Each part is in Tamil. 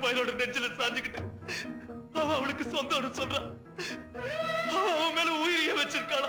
பயலோட நெஞ்சில சாஞ்சுக்கிட்டு அவன் அவளுக்கு சொந்தம்னு சொல்றான் அவன் அவன் மேல உயிரிய வச்சிருக்காளா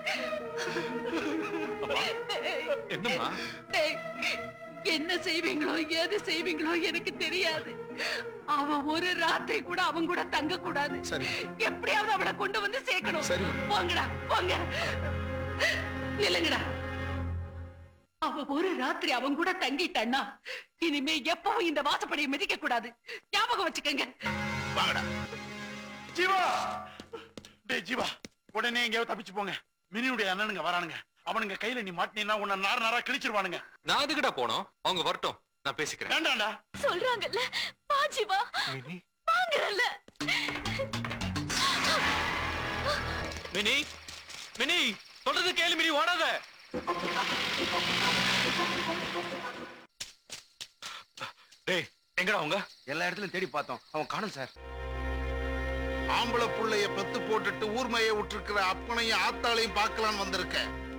என்னம்மா டேய், என்ன செய்வீங்களோ ஏது செய்வீங்களோ எனக்கு தெரியாது அவ ஒரு ராத்திரி கூட அவன் கூட தங்க கூடாது சரி. எப்படியாவது அவளை கொண்டு வந்து சேர்க்கணும் சரி. போங்கடா போங்க நில்லுங்கடா அவ ஒரு ராத்திரி அவன் கூட தங்கிட்டான்னா இனிமே எப்பவும் இந்த வாசப்படியை மிதிக்க கூடாது ஞாபகம் வச்சுக்கங்க வாங்கடா ஜீவா டேய் ஜீவா உடனே எங்கேயாவது தப்பிச்சு போங்க மினியுடைய அண்ணனுங்க வரானுங்க அவனுங்க கையில நீ மாட்டினா உன்னை நார நாரா கிழிச்சிருவானுங்க நான் அதுக்கிட்ட போனோம் அவங்க வரட்டும் நான் பேசிக்கிறேன் வேண்டாம்டா சொல்றாங்கல்ல வா ஜீவா மினி வாங்கறல்ல மினி மினி சொல்றது கேளு மினி ஓடாத டேய் எங்கடா அவங்க எல்லா இடத்துலயும் தேடி பார்த்தோம் அவன் காணும் சார் ஆம்பளை புள்ளைய பெத்து போட்டுட்டு ஊர்மையை விட்டுருக்கிற அப்பனையும் ஆத்தாளையும் பார்க்கலான்னு வந்திருக்க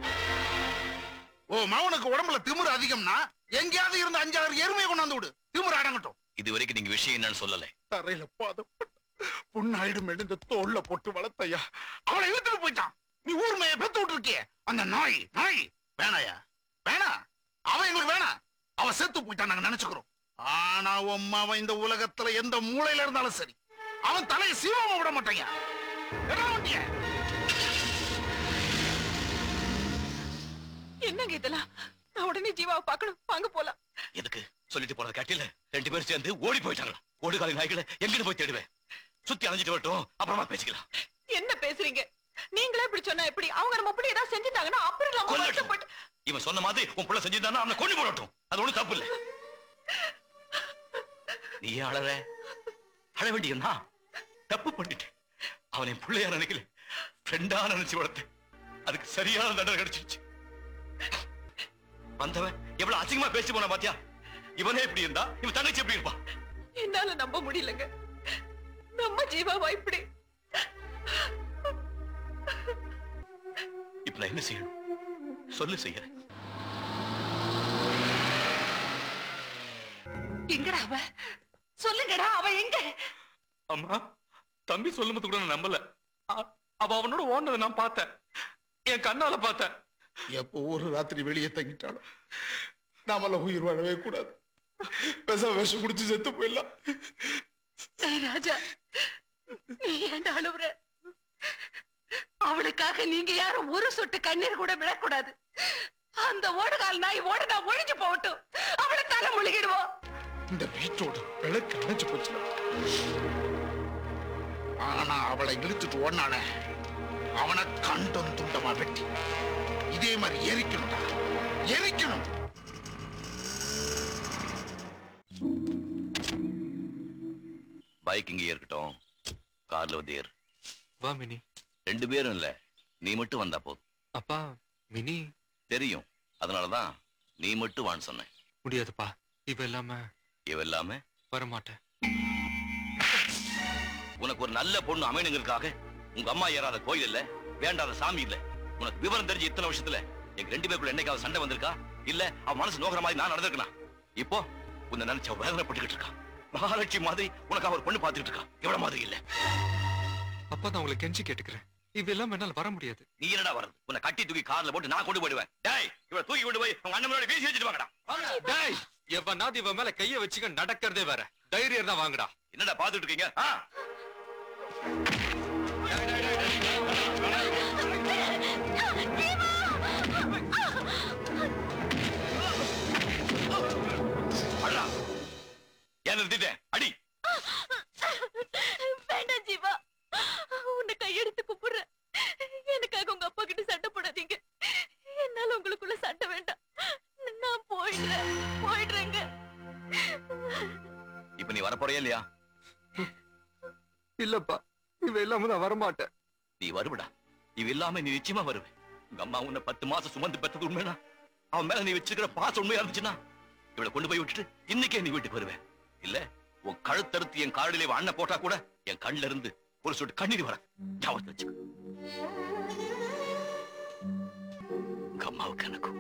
ஓ மவனுக்கு உடம்புல திமிரு அதிகம்னா எங்கேயாவது இருந்து அஞ்சாறு எருமையை கொண்டாந்து விடு திமிரு அடங்கட்டும் இது வரைக்கும் நீங்க விஷயம் என்னன்னு சொல்லல தரையில பாதம் புண்ணாயிடும் இந்த தோல்ல போட்டு வளர்த்தையா அவனை இழுத்துட்டு போயிட்டான் நீ ஊர்மையை பெத்து விட்டுருக்கிய அந்த நாய் நாய் வேணாயா வேணா அவன் எங்களுக்கு வேணாம் அவன் செத்து போயிட்டான் நாங்க நினைச்சுக்கிறோம் ஆனா உம்மா அவன் இந்த உலகத்துல எந்த மூலையில இருந்தாலும் சரி அவன் தலையை சீவாம விட மாட்டாங்க என்ன வண்டிய என்னங்க இதெல்லாம் நான் உடனே ஜீவாவை பார்க்கணும் வாங்க போலாம் எதுக்கு சொல்லிட்டு போனது கட்டில ரெண்டு பேரும் சேர்ந்து ஓடி போயிட்டாங்களா ஓடுகாலி நாய்களை எங்கிட்டு போய் தேடுவேன் சுத்தி அலைஞ்சிட்டு வரட்டும் அப்புறமா பேசிக்கலாம் என்ன பேசுறீங்க நீங்களே இப்படி சொன்னா எப்படி அவங்க நம்ம அப்படி ஏதாவது செஞ்சுட்டாங்கன்னா அப்புறம் நம்ம கொல்லட்டும் வருத்தப்பட்டு இவன் சொன்ன மாதிரி உன் புள்ள செஞ்சிருந்தானா அவனை கொண்டு போடட்டும் அது ஒண்ணும் தப்பு இல்ல நீ அழற அழ வேண்டியன்னா தப்பு பண்ணிட்டேன் அவன் என் பிள்ளையா நினைக்கல ஃப்ரெண்டா நினைச்சு வளர்த்து அதுக்கு சரியான தண்டனை கிடைச்சிருச்சு வந்தவன் எவ்வளவு அசிங்கமா பேசி போனா பாத்தியா இவனே இப்படி இருந்தா இவன் தங்கச்சி எப்படி இருப்பான் என்னால நம்ப முடியலங்க நம்ம ஜீவாவா இப்படி இப்ப நான் என்ன செய்யணும் சொல்லு செய்யறேன் எங்கடா அவ சொல்லுங்கடா அவ எங்க அம்மா தம்பி சொல்லும்போது கூட நான் நம்பல அ- அவ அவனோட ஓடுனதை நான் பார்த்தேன் என் கண்ணால பார்த்தேன் எப்போ ஒரு ராத்திரி வெளியே தங்கிட்டாலும் நாமல உயிர் வாழவே கூடாது விஷ விஷம் குடிச்சு செத்து போயிடலாம் ஏய் ராஜா நீ ஏன்டா அழுவுற அவளுக்காக நீங்க யாரும் ஒரு சொட்டு கண்ணீர் கூட விடக்கூடாது அந்த ஓடுகால் நாய் ஓடுனா ஒழிஞ்சு போகட்டும் அவளை தலை முழுகிடுவோம் இந்த வீட்டோட விளக்கு அணைஞ்சு போச்சு ஆனா அவளை இழுத்துட்டு ஓடினானே அவனை கண்டம் துண்டமா வெட்டி இதே மாதிரி எரிக்கணும்டா எரிக்கணும் பைக் இங்கே இருக்கட்டும் கார்ல வந்து ஏறு வா மினி ரெண்டு பேரும் இல்ல நீ மட்டும் வந்தா போதும் அப்பா மினி தெரியும் அதனாலதான் நீ மட்டும் வான்னு சொன்னேன் முடியாதுப்பா இவ இல்லாம இவ இல்லாம வரமாட்டேன் உனக்கு ஒரு நல்ல பொண்ணு அமையணுங்கிறதுக்காக உங்க அம்மா ஏறாத கோயில் இல்ல வேண்டாத சாமி இல்ல உனக்கு விவரம் தெரிஞ்ச இத்தனை வருஷத்துல எங்க ரெண்டு பேருக்குள்ள என்னைக்காவது சண்டை வந்திருக்கா இல்ல அவன் மனசு நோக்கிற மாதிரி நான் நடந்திருக்கேன் இப்போ உன்னை நினைச்ச அவ வேதனைப்பட்டுக்கிட்டு இருக்கா மகாலட்சுமி மாதிரி உனக்கு அவ ஒரு பொண்ணு பார்த்துக்கிட்டு இருக்கா எவ்வளவு மாதிரி இல்ல அப்பா நான் உங்களை கெஞ்சி கேட்டுக்கிறேன் இவ இல்லாம என்னால வர முடியாது நீ என்னடா வரது உன்னை கட்டி தூக்கி கார்ல போட்டு நான் கொண்டு போயிடுவேன் டேய் இவளை தூக்கி கொண்டு போய் உங்க அண்ணன் முன்னாடி வீசி வச்சுட்டு வாங்கடா டேய் எவனாவது இவன் மேல கைய வச்சுக்க நடக்கிறதே வேற தைரியம் தான் வாங்கடா என்னடா பாத்துட்டு இருக்கீங்க ஆ? அடடா. ஏன் நிறுத்திட்டேன் அடி வேண்டாம் ஜீவா உன்னை கையெடுத்து கும்பிடுறேன் எனக்காக உங்க அப்பா கிட்ட சண்டை போடாதீங்க என்னால உங்களுக்குள்ள சண்டை வேண்டாம் நான் போயிடுறேன் போயிடுறேங்க இப்ப நீ வரப்போறியா இல்லையா இல்லப்பா இவ இல்லாம நான் வரமாட்டேன் நீ வருவடா இவ இல்லாம நீ நிச்சயமா வருவ உங்க அம்மா உன்னை பத்து மாசம் சுமந்து பெத்தது உண்மைனா அவன் மேல நீ வச்சிருக்கிற பாசம் உண்மையா இருந்துச்சுன்னா இவளை கொண்டு போய் விட்டுட்டு இன்னைக்கே நீ வீட்டுக்கு வருவ இல்ல உன் கழுத்தறுத்து என் காலிலே அண்ணன் போட்டா கூட என் கண்ணுல இருந்து ஒரு சொட்டு கண்ணீர் வர ஞாபகத்துல வச்சுக்க உங்க அம்மாவுக்கு எனக்கு